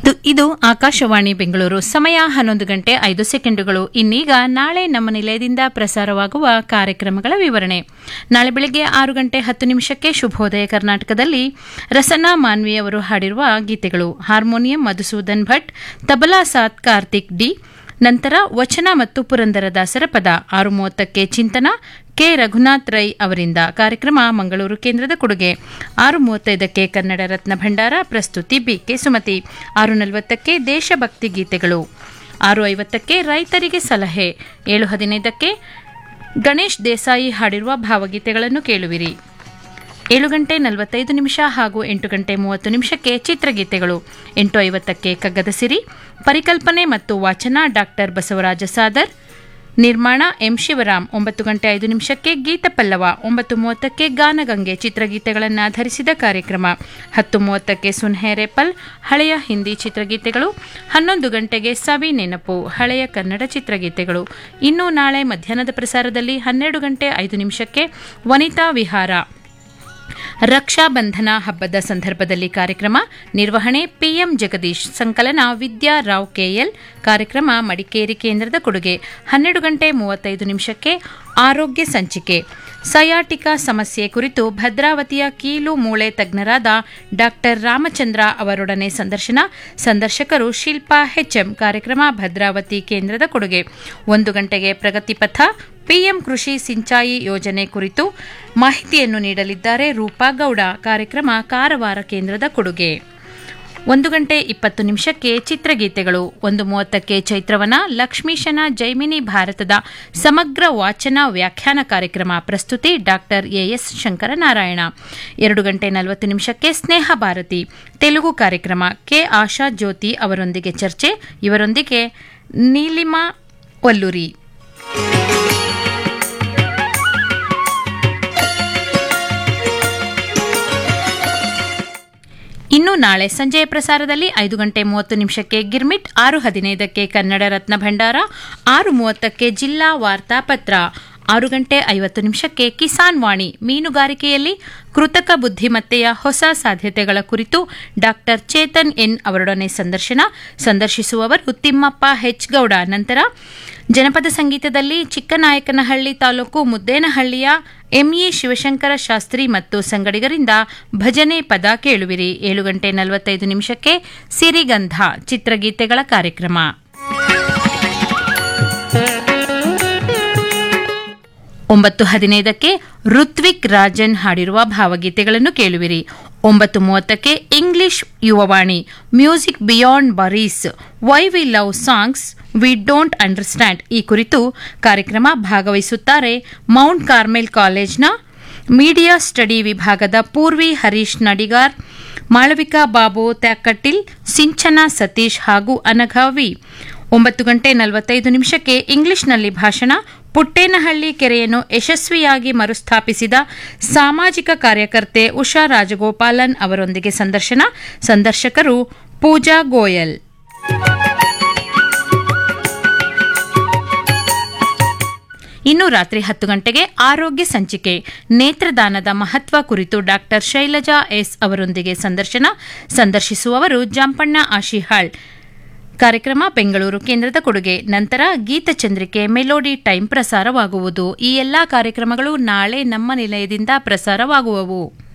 ಇದು ಇದು ಆಕಾಶವಾಣಿ ಬೆಂಗಳೂರು ಸಮಯ ಹನ್ನೊಂದು ಗಂಟೆ ಐದು ಸೆಕೆಂಡುಗಳು ಇನ್ನೀಗ ನಾಳೆ ನಮ್ಮ ನಿಲಯದಿಂದ ಪ್ರಸಾರವಾಗುವ ಕಾರ್ಯಕ್ರಮಗಳ ವಿವರಣೆ ನಾಳೆ ಬೆಳಗ್ಗೆ ಆರು ಗಂಟೆ ಹತ್ತು ನಿಮಿಷಕ್ಕೆ ಶುಭೋದಯ ಕರ್ನಾಟಕದಲ್ಲಿ ರಸನಾ ಮಾನ್ವಿ ಅವರು ಹಾಡಿರುವ ಗೀತೆಗಳು ಹಾರ್ಮೋನಿಯಂ ಮಧುಸೂದನ್ ಭಟ್ ತಬಲಾ ಸಾತ್ ಕಾರ್ತಿಕ್ ಡಿ ನಂತರ ವಚನ ಮತ್ತು ಪುರಂದರದಾಸರ ಪದ ಆರು ಮೂವತ್ತಕ್ಕೆ ಚಿಂತನ ಕೆ ರಘುನಾಥ್ ರೈ ಅವರಿಂದ ಕಾರ್ಯಕ್ರಮ ಮಂಗಳೂರು ಕೇಂದ್ರದ ಕೊಡುಗೆ ಆರು ಮೂವತ್ತೈದಕ್ಕೆ ಕನ್ನಡ ರತ್ನ ಭಂಡಾರ ಪ್ರಸ್ತುತಿ ಬಿಕೆ ಸುಮತಿ ಆರು ನಲವತ್ತಕ್ಕೆ ದೇಶಭಕ್ತಿ ಗೀತೆಗಳು ಆರು ಐವತ್ತಕ್ಕೆ ರೈತರಿಗೆ ಸಲಹೆ ಏಳು ಹದಿನೈದಕ್ಕೆ ಗಣೇಶ್ ದೇಸಾಯಿ ಹಾಡಿರುವ ಭಾವಗೀತೆಗಳನ್ನು ಕೇಳುವಿರಿ ಏಳು ಗಂಟೆ ನಲವತ್ತೈದು ನಿಮಿಷ ಹಾಗೂ ಎಂಟು ಗಂಟೆ ಮೂವತ್ತು ನಿಮಿಷಕ್ಕೆ ಚಿತ್ರಗೀತೆಗಳು ಎಂಟು ಐವತ್ತಕ್ಕೆ ಕಗ್ಗದ ಸಿರಿ ಪರಿಕಲ್ಪನೆ ಮತ್ತು ವಾಚನ ಡಾಕ್ಟರ್ ಬಸವರಾಜ ಸಾದರ್ ನಿರ್ಮಾಣ ಎಂ ಶಿವರಾಮ್ ಒಂಬತ್ತು ಗಂಟೆ ಐದು ನಿಮಿಷಕ್ಕೆ ಗೀತ ಪಲ್ಲವ ಒಂಬತ್ತು ಮೂವತ್ತಕ್ಕೆ ಗಾನಗಂಗೆ ಚಿತ್ರಗೀತೆಗಳನ್ನು ಆಧರಿಸಿದ ಕಾರ್ಯಕ್ರಮ ಹತ್ತು ಮೂವತ್ತಕ್ಕೆ ಸುನ್ಹೇರೆಪಲ್ ಹಳೆಯ ಹಿಂದಿ ಚಿತ್ರಗೀತೆಗಳು ಹನ್ನೊಂದು ಗಂಟೆಗೆ ಸವಿ ನೆನಪು ಹಳೆಯ ಕನ್ನಡ ಚಿತ್ರಗೀತೆಗಳು ಇನ್ನು ನಾಳೆ ಮಧ್ಯಾಹ್ನದ ಪ್ರಸಾರದಲ್ಲಿ ಹನ್ನೆರಡು ಗಂಟೆ ಐದು ನಿಮಿಷಕ್ಕೆ ವನಿತಾ ವಿಹಾರ ರಕ್ಷಾಬಂಧನ ಹಬ್ಬದ ಸಂದರ್ಭದಲ್ಲಿ ಕಾರ್ಯಕ್ರಮ ನಿರ್ವಹಣೆ ಪಿಎಂ ಜಗದೀಶ್ ಸಂಕಲನ ವಿದ್ಯಾ ರಾವ್ ಕೆಎಲ್ ಕಾರ್ಯಕ್ರಮ ಮಡಿಕೇರಿ ಕೇಂದ್ರದ ಕೊಡುಗೆ ಹನ್ನೆರಡು ಗಂಟೆ ಮೂವತ್ತೈದು ನಿಮಿಷಕ್ಕೆ ಆರೋಗ್ಯ ಸಂಚಿಕೆ ಸಯಾಟಿಕಾ ಸಮಸ್ಯೆ ಕುರಿತು ಭದ್ರಾವತಿಯ ಕೀಲು ಮೂಳೆ ತಜ್ಞರಾದ ಡಾಕ್ಟರ್ ರಾಮಚಂದ್ರ ಅವರೊಡನೆ ಸಂದರ್ಶನ ಸಂದರ್ಶಕರು ಶಿಲ್ಪಾ ಹೆಚ್ಎಂ ಕಾರ್ಯಕ್ರಮ ಭದ್ರಾವತಿ ಕೇಂದ್ರದ ಕೊಡುಗೆ ಒಂದು ಗಂಟೆಗೆ ಪ್ರಗತಿಪಥ ಪಿಎಂ ಕೃಷಿ ಸಿಂಚಾಯಿ ಯೋಜನೆ ಕುರಿತು ಮಾಹಿತಿಯನ್ನು ನೀಡಲಿದ್ದಾರೆ ರೂಪಾ ಗೌಡ ಕಾರ್ಯಕ್ರಮ ಕಾರವಾರ ಕೇಂದ್ರದ ಕೊಡುಗೆ ಒಂದು ಗಂಟೆ ಇಪ್ಪತ್ತು ನಿಮಿಷಕ್ಕೆ ಚಿತ್ರಗೀತೆಗಳು ಒಂದು ಮೂವತ್ತಕ್ಕೆ ಚೈತ್ರವನ ಲಕ್ಷ್ಮೀಶನ ಜೈಮಿನಿ ಭಾರತದ ಸಮಗ್ರ ವಾಚನ ವ್ಯಾಖ್ಯಾನ ಕಾರ್ಯಕ್ರಮ ಪ್ರಸ್ತುತಿ ಡಾಕ್ಟರ್ ಎಎಸ್ ಶಂಕರನಾರಾಯಣ ಎರಡು ಗಂಟೆ ನಲವತ್ತು ನಿಮಿಷಕ್ಕೆ ಸ್ನೇಹ ಭಾರತಿ ತೆಲುಗು ಕಾರ್ಯಕ್ರಮ ಕೆ ಆಶಾ ಜ್ಯೋತಿ ಅವರೊಂದಿಗೆ ಚರ್ಚೆ ಇವರೊಂದಿಗೆ ನೀಲಿಮಾ ವಲ್ಲೂರಿ ಇನ್ನು ನಾಳೆ ಸಂಜೆಯ ಪ್ರಸಾರದಲ್ಲಿ ಐದು ಗಂಟೆ ಮೂವತ್ತು ನಿಮಿಷಕ್ಕೆ ಗಿರ್ಮಿಟ್ ಆರು ಹದಿನೈದಕ್ಕೆ ಕನ್ನಡ ರತ್ನ ಭಂಡಾರ ಆರು ಮೂವತ್ತಕ್ಕೆ ಜಿಲ್ಲಾ ವಾರ್ತಾ ಪತ್ರ ಆರು ಗಂಟೆ ಐವತ್ತು ನಿಮಿಷಕ್ಕೆ ಕಿಸಾನ್ ವಾಣಿ ಮೀನುಗಾರಿಕೆಯಲ್ಲಿ ಕೃತಕ ಬುದ್ಧಿಮತ್ತೆಯ ಹೊಸ ಸಾಧ್ಯತೆಗಳ ಕುರಿತು ಡಾಕ್ಟರ್ ಚೇತನ್ ಎನ್ ಅವರೊಡನೆ ಸಂದರ್ಶನ ಸಂದರ್ಶಿಸುವವರು ತಿಮ್ಮಪ್ಪ ಹೆಚ್ ಗೌಡ ನಂತರ ಜನಪದ ಸಂಗೀತದಲ್ಲಿ ಚಿಕ್ಕನಾಯಕನಹಳ್ಳಿ ತಾಲೂಕು ಮುದ್ದೇನಹಳ್ಳಿಯ ಎಂಇ ಶಿವಶಂಕರ ಶಾಸ್ತ್ರಿ ಮತ್ತು ಸಂಗಡಿಗರಿಂದ ಭಜನೆ ಪದ ಕೇಳುವಿರಿ ಏಳು ಗಂಟೆ ನಲವತ್ತೈದು ನಿಮಿಷಕ್ಕೆ ಸಿರಿಗಂಧ ಚಿತ್ರಗೀತೆಗಳ ಕಾರ್ಯಕ್ರಮ ಒಂಬತ್ತು ಹದಿನೈದಕ್ಕೆ ಋತ್ವಿಕ್ ರಾಜನ್ ಹಾಡಿರುವ ಭಾವಗೀತೆಗಳನ್ನು ಕೇಳುವಿರಿ ಒಂಬತ್ತು ಮೂವತ್ತಕ್ಕೆ English Yuvavani music beyond barriers why we love songs we don't understand ಈ ಕುರಿತು ಕಾರ್ಯಕ್ರಮ ಭಾಗವಹಿಸುತ್ತಾರೆ ಮೌಂಟ್ ಕಾರ್ಮೆಲ್ ಕಾಲೇಜ್ನ ಮೀಡಿಯಾ ಸ್ಟಡಿ ವಿಭಾಗದ ಪೂರ್ವಿ ಹರೀಶ್ ನಡಿಗಾರ್ ಮಾಳವಿಕಾ ಬಾಬು ತ್ಯಾಕಟ್ಟಿಲ್ ಸಿಂಚನ ಸತೀಶ್ ಹಾಗೂ ಅನಘಾವಿ ಒಂಬತ್ತು ಗಂಟೆ ನಲವತ್ತೈದು ನಿಮಿಷಕ್ಕೆ ಇಂಗ್ಲಿಷ್ನಲ್ಲಿ ಭಾಷಣ ಪುಟ್ಟೇನಹಳ್ಳಿ ಕೆರೆಯನ್ನು ಯಶಸ್ವಿಯಾಗಿ ಮರುಸ್ಥಾಪಿಸಿದ ಸಾಮಾಜಿಕ ಕಾರ್ಯಕರ್ತೆ ಉಷಾ ರಾಜಗೋಪಾಲನ್ ಅವರೊಂದಿಗೆ ಸಂದರ್ಶನ ಸಂದರ್ಶಕರು ಪೂಜಾ ಗೋಯಲ್ ಇನ್ನು ರಾತ್ರಿ ಹತ್ತು ಗಂಟೆಗೆ ಆರೋಗ್ಯ ಸಂಚಿಕೆ ನೇತ್ರದಾನದ ಮಹತ್ವ ಕುರಿತು ಡಾಕ್ಟರ್ ಶೈಲಜಾ ಎಸ್ ಅವರೊಂದಿಗೆ ಸಂದರ್ಶನ ಸಂದರ್ಶಿಸುವವರು ಜಂಪಣ್ಣ ಆಶಿಹಾಳ್ ಕಾರ್ಯಕ್ರಮ ಬೆಂಗಳೂರು ಕೇಂದ್ರದ ಕೊಡುಗೆ ನಂತರ ಗೀತಚಂದ್ರಿಕೆ ಮೆಲೋಡಿ ಟೈಮ್ ಪ್ರಸಾರವಾಗುವುದು ಈ ಎಲ್ಲಾ ಕಾರ್ಯಕ್ರಮಗಳು ನಾಳೆ ನಮ್ಮ ನಿಲಯದಿಂದ ಪ್ರಸಾರವಾಗುವವು